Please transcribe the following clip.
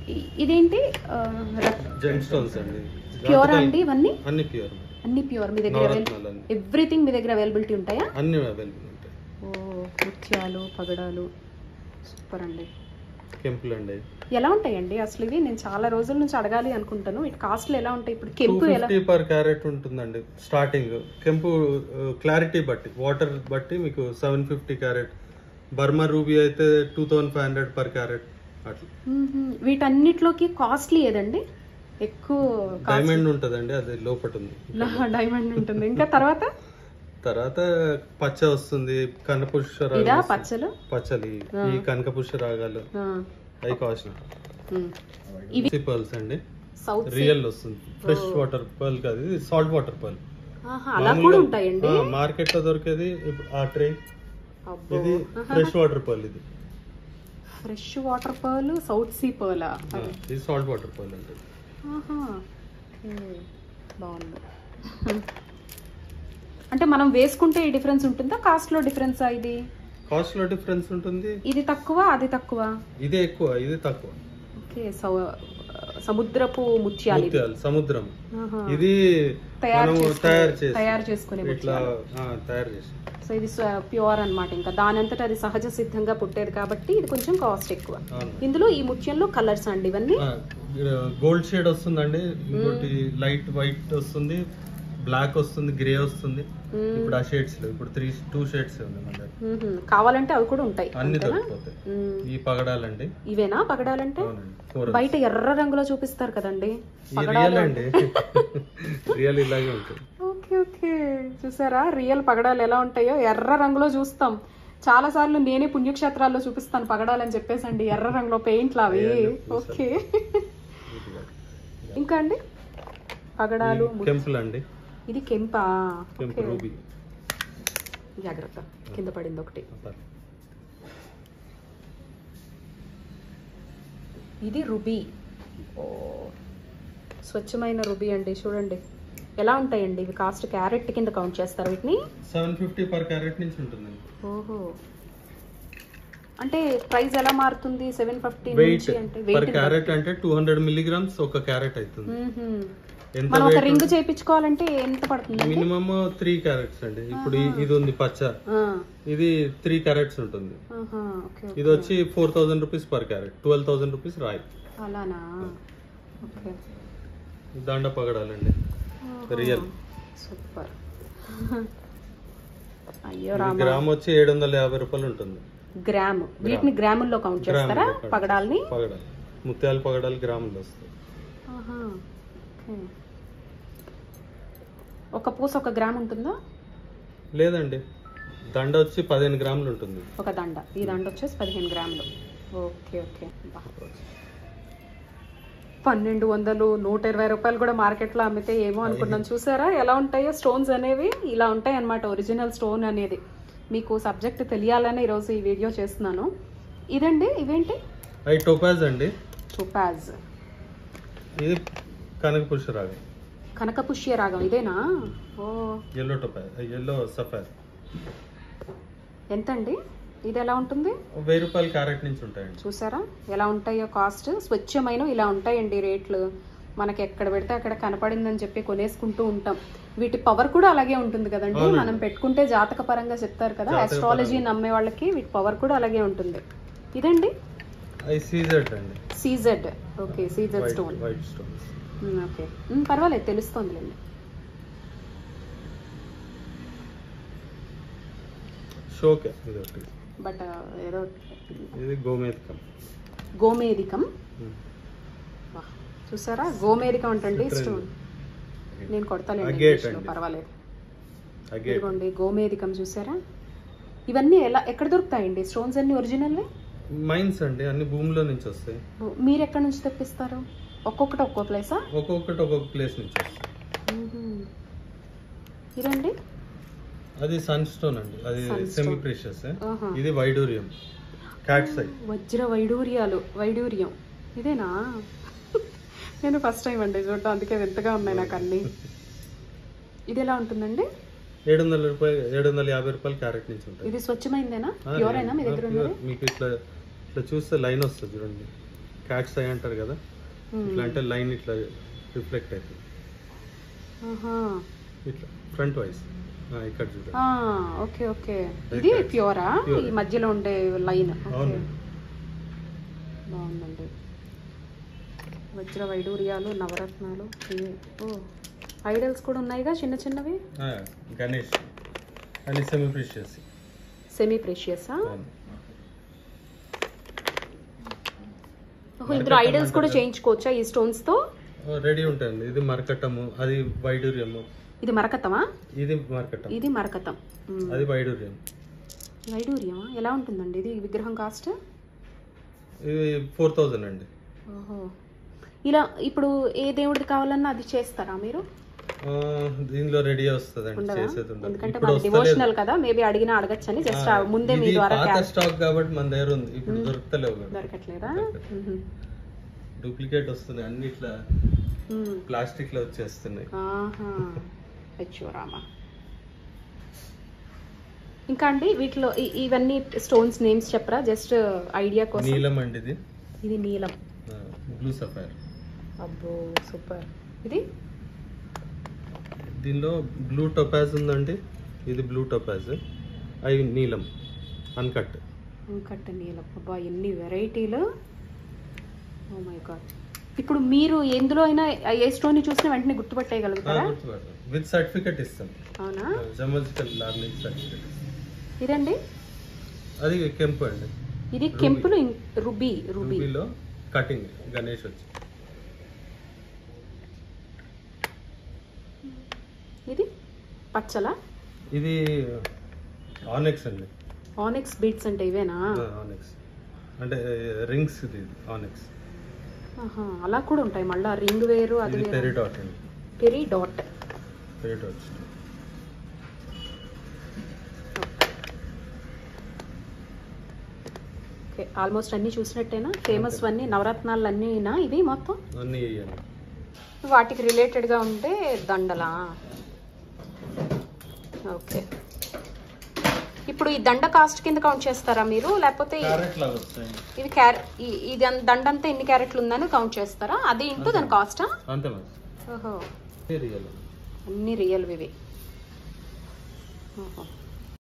ఇ- ఇదేంటి gent stones అండి pure జాతకాలు అండి ఇవన్నీ అన్ని ప్యూర్ అన్ని ప్యూర్ మీ దగ్గర నవరత్నాలు అన్ని ఎవ్రీథింగ్ మీ దగ్గర అవైలబిలిటీ ఉంటాయా అన్ని అవైలబుల్ ఉంటాయి ఓ ముత్యాలు పగడాలు సూపర్ అండి కెంపులు అండి ఎలా ఉంటాయండి అసలు ఇవి నేను చాలా రోజుల నుంచి అడగాలి అనుకుంటాను ఇటు కాస్ట్లు ఎలా ఉంటాయి ఇప్పుడు టూ కెంపు ఎలా ఫిఫ్టీ పర్ క్యారెట్ ఉంటుందండి స్టార్టింగ్ కెంపు క్లారిటీ బట్టి వాటర్ బట్టి మీకు seven fifty carat Burma ruby అయితే two thousand five hundred per carat అట్లా మ్మ్హ్మ్. వీటన్నిటిలోకి కాస్ట్లీ ఏదండి ఎక్కువ డైమండ్ ఉంటుందండి అది లోపట ఉంది డైమండ్ ఉంటుంది ఇంకా తర్వాత తర్వాత పచ్చ వస్తుంది కనపుష్ప ఇదా రాగాలు పచ్చలు పచ్చలి ఈ కనకపుష్ప రాగాలు ఆ. అవి కాస్ట్ మ్మ్. ఇవి పర్ల్స్ అండి సౌత్ రియల్ వస్తుంది ఫ్రెష్ వాటర్ పర్ల్ కాదు ఇది సాల్ట్ వాటర్ పర్ల్ ఆహా, అలా కూడా ఉంటాయండి మార్కెట్ లో దొరికేది ఇప్పుడు ఆ ట్రే అబ్బో ఇది ఫ్రెష్ వాటర్ పర్ల్ ఇది fresh water pearl south sea పర్లా ఆ, ఇది సాల్ట్ వాటర్ పర్ల్ అండి ఆహా ఓకే. బాగుంది అంటే మనం వేసుకుంటే ఈ డిఫరెన్స్ ఉంటుందా కాస్ట్ లో డిఫరెన్సా ఇది కాస్ట్ లో డిఫరెన్స్ ఉంటుంది ఇది తక్కువ అది తక్కువ ఇదే ఎక్కువ ఇది తక్కువ ఓకే సౌ- సముద్రపు ముత్యాలు ఇవి. ముత్యాలు సముద్రం ఆహా. ఇది తయారు మనము చేసుకునే- తయారు చేసి తయారు చేసుకునే ఇట్లా ఆ, తయారు చేసి సో ఇది ప్యూర్ అన్నమాట ఇంకా దానంతట అది సహజ సిద్ధంగా పుట్టేది కాబట్టి ఇది కొంచెం కాస్ట్ ఎక్కువ అవును ఇందులో ఈ ముత్యంలో కలర్స్ అండి ఇవన్నీ గోల్డ్ షేడ్ వస్తుందండి ఇంకోటి లైట్ వైట్ వస్తుంది బ్లాక్ వస్తుంది గ్రే వస్తుంది మ్మ్. ఇప్పుడు ఆ షేడ్స్ లేవు ఇప్పుడు త్రీ టూ షేడ్స్ ఉన్నాయి మన దగ్గర మ్మ్హ్మ్. కావాలంటే అవి కూడా ఉంటాయి అన్ని అంతేనా? దొరికిపోతాయి మ్మ్. ఈ పగడాలండి ఇవేనా పగడాలంటే అవునండి ఫోర్ బయట ఎర్ర రంగులో చూపిస్తారు కదండి ఈ రియల్ అండి రియల్ ఇలాగే ఉంటుంది ఓకే ఓకే చూసారా రియల్ పగడాలు ఎలా ఉంటాయో ఎర్ర రంగులో చూస్తాం చాలా సార్లు నేనే పుణ్యక్షేత్రాల్లో చూపిస్తాను పగడాలని చెప్పేసండి ఎర్ర రంగులో పెయింట్లు అవి ఓకే ఇంకా అండి పగడాలు ము- కెంపుల్ అండి ఇది కెంపా కెంపు రూబీ జాగ్రత్త కింద పడింది ఒకటి ఇది రుబీ ఓ స్వచ్ఛమైన రుబీ అండి చూడండి ఎలా ఉంటాయండి ఇవి కాస్ట్ క్యారెట్ కింద కౌంట్ చేస్తారు వీటిని సెవెన్ ఫిఫ్టీ పర్ క్యారెట్ నుంచి ఉంటుందండి ఓహో అంటే ప్రైస్ ఎలా మారుతుంది సెవెన్ ఫిఫ్టీ వెయిట్ నుంచి అంటే పర్ వెయిట్ క్యారెట్ అంటే టూ హండ్రెడ్ మిల్లీగ్రామ్స్ ఒక క్యారెట్ అవుతుంది ఎంత మనం ఒక రింగ్ చేయించుకోవాలంటే ఎంత పడుతుంది మినిమమ్ త్రీ క్యారెట్స్ అండి ఇప్పుడు ఈ- ఇది ఉంది పచ్చ ఆ, ఇది త్రీ క్యారెట్స్ ఉంటుంది ఆహా, ఓకే ఇది వచ్చి four thousand rupees per carat twelve thousand rupees రాయి అలానా ఓకే దండ పగడాలండి రియల్ సూపర్ అయ్యో ఇది రామ గ్రామ్ వచ్చి ఏడు వందల యాభై రూపాయలు ఉంటుంది గ్రామ్ వీటిని గ్రాముల్లో కౌంట్ చేస్తారా గ్రాముల్లో count. పగడాల్ని పగడాలు ముత్యాలు పగడాలు గ్రాములు వస్తాయి ఆహా, ఓకే. ఒక పూస ఒక గ్రామ్ ఉంటుందా లేదండి దండ వచ్చి పదిహేను గ్రాములు ఉంటుంది ఒక దండ ఈ దండ వచ్చేసి పదిహేను గ్రాములు ఓకే ఓకే బా. పన్నెండు వందలు నూట ఇరవై రూపాయలు కూడా మార్కెట్లో అమ్మితే ఏమో అనుకున్నాను చూసారా ఎలా ఉంటాయో స్టోన్స్ అనేవి ఇలా ఉంటాయి అన్నమాట ఒరిజినల్ స్టోన్ అనేది మీకు సబ్జెక్ట్ తెలియాలని ఈరోజు ఈ వీడియో చేస్తున్నాను ఇదండి ఇవేంటి అవి టోపాజ్ అండి టుపాజ్ ఇది కనకపుష్ప రాగం కనకపుష్య రాగం ఇదేనా ఓ ఎల్లో టోపాజ్ ఎల్లో సఫార్ ఎంత అండి ఇది ఎలా ఉంటుంది వెయ్యి రూపాయలు క్యారెట్ నుంచి ఉంటాయండి చూసారా ఎలా ఉంటాయో కాస్ట్ స్వచ్ఛమైన ఇలా ఉంటాయండి రేట్లు మనకి ఎక్కడ పెడితే అక్కడ కనపడిందని చెప్పి కొనేసుకుంటూ ఉంటాం వీటి పవర్ కూడా అలాగే ఉంటుంది కదండి మనం పెట్టుకుంటే జాతక పరంగా చెప్తారు కదా అస్ట్రాలజీ నమ్మే వాళ్ళకి వీటి పవర్ కూడా అలాగే ఉంటుంది ఇదండి అవి సీజెడ్ అండి CZ okay CZ stone white stones okay ఉమ్, పర్వాలేదు తెలుస్తోందిలేండి షోకే ఇది ఒకటి బట్ ఏదో ఇది గోమేధికం గోమేదికం వా, చూసారా గోమేదికం అంటండి స్టోన్ నేను కొడతాలేండి అగేట్ ఇంగ్లీష్లో, అండి. పర్వాలేదు అగే ఇదిగోండి గోమేదికం చూసారా ఇవన్నీ ఎలా ఎక్కడ దొరుకుతాయండి స్టోన్స్ అన్ని ఒరిజినల్ మైన్స్ అండి అన్ని భూమిలో నుంచి వస్తాయి మీరు ఎక్కడి నుంచి తెప్పిస్తారు ఒక్కొక్కటి ఒక్కో ప్లేసా ఒక్కొక్కటి ఒక్కొక్క ప్లేస్ నుంచి వస్తాయి ఇదండి అది సన్ స్టోన్ అండి అది Sunstone. సెమీ ప్రీషియస్ ఆహా. ఇది వైడూరియం క్యాట్స్ ఐ వజ్ర వైడూర్యాలు వైడూర్యం ఇదేనా నేను ఫస్ట్ టైం అండి చూడటం అందుకే వింతగా ఉన్నాయి నాకు అన్ని ఇది ఎలా ఉంటుందండి ఏడు వందల రూపాయలు ఏడు వందల యాభై రూపాయలు క్యారెట్ నుంచి ఉంటాయి ఇది స్వచ్ఛమైందేనా ఆ, ప్యూర్ అయినా మీ దగ్గర pure. ఉన్నది మీకు ఇట్లా ఇట్లా చూస్తే లైన్ వస్తుంది చూడండి క్యాట్స్ అయి అంటారు కదా ఇట్లా అంటే లైన్ ఇట్లా రిఫ్లెక్ట్ అవుతుంది ఆహా. ఇట్లా ఫ్రంట్ వైస్ ఇక్కడ చూడండి ఆ, ఓకే ఓకే ఇది Right. ప్యూరా Pure. ఈ మధ్యలో ఉండే లైన్ ఓకే. అవును బాగుందండి వజ్ర వైడూర్యాలు నవరత్నాలు ఇవి. ఓ ఐడల్స్ కూడా ఉన్నాయిగా చిన్న చిన్నవి ఆ, గణేష్ అని సెమీ ప్రిషియస్ సెమీ ప్రెషియసా ఇందులో ఐడల్స్ కూడా చేయించుకోవచ్చా ఈ స్టోన్స్ తో రెడీ ఉంటుంది ఇది మరకట్టము అది వైడూర్యము ఇది మరకతమా ఇది మరకట్టం ఇది మరకతం మ్. అది వైడూర్యం వైడూర్యమా ఎలా ఉంటుందండి ఇది విగ్రహం కాస్ట్ ఇది ఫోర్ థౌజండ్ అండి ఓహో ఇలా ఇప్పుడు ఏ దేవుడిది కావాలన్నా అది చేస్తారా మీరు ఆ, దీనిలో రెడీ వస్తుందండి ఉండదా చేసేది ఉండదు ఎందుకంటే ఇప్పుడు మన వస్తలేదు డివోషనల్ కదా మేబీ అడిగినా అడగచ్చని జస్ట్ ముందే మీ ఇది ద్వారా పాత క్యాష్ స్టాక్ కాబట్టి మన దగ్గర ఉంది ఇప్పుడు దొరుకుతలేవు కదా దొరకట్లేదా డూప్లికేట్ వస్తున్నాయి అన్ని ఇట్లా మ్మ్. ప్లాస్టిక్ లో వచ్చేస్తున్నాయి ఆహా అచ్చో రామా ఇంకా అండి వీటిలో ఇ- ఇవన్నీ స్టోన్స్ నేమ్స్ చెప్పరా జస్ట్ ఐడియా కోసం నీలం అండి ఇది ఇది నీలం బ్లూ సఫైర్ అబ్బో సూపర్ ఇది దీనిలో బ్లూ టొపాజ్ ఉందండి ఇది బ్లూ టొపాజ్ అవి నీలం అన్కట్ కట్ట నీలం అబ్బా ఎన్ని వెరైటీలు ఓ మై గాడ్ ఇప్పుడు మీరు ఎందులో అయినా ఏ స్టోన్ చూసినా వెంటనే గుర్తుపట్టేయగలుగుతారా విత్ సర్టిఫికెట్ ఇస్తాం అవునా జమజికల్ లర్నింగ్ సర్టిఫికెట్ ఇదండి అది కెంపు అండి ఇది కెంపులు ఇం- రుబీ రుబీ రూబీలో కటింగ్ గణేష్ వచ్చి ఇది పచ్చల ఇది ఆనెక్స్ అండి ఆనిక్స్ బీట్స్ అంటే ఇవేనా ఆనెక్స్ అంటే రింగ్స్ ఇది ఆనెక్స్ ఆహా, అలా కూడా ఉంటాయి మళ్ళీ రింగ్ వేరు అది ఇది వేరు పెరిడాట్ అండి peridot peridot okay almost అన్ని చూసినట్టేనా ఫేమస్ అన్ని నవరత్నాలు అన్నీనా ఇవి మొత్తం అన్నీ వేయండి వాటికి రిలేటెడ్గా ఉంటే దండలా ఓకే ఇప్పుడు ఈ దండ కాస్ట్ కింద కౌంట్ చేస్తారా మీరు లేకపోతే ఈ- క్యారెట్ లాగా వస్తాయి ఇది క్యారెట్ ఇది అన్- దండ అంతా ఎన్ని క్యారెట్లు ఉందని కౌంట్ చేస్తారా అది ఇంటూ దాని కాస్టా అంతే మరి ఓహో రియల్ అన్ని రియల్ ఇవి ఓహో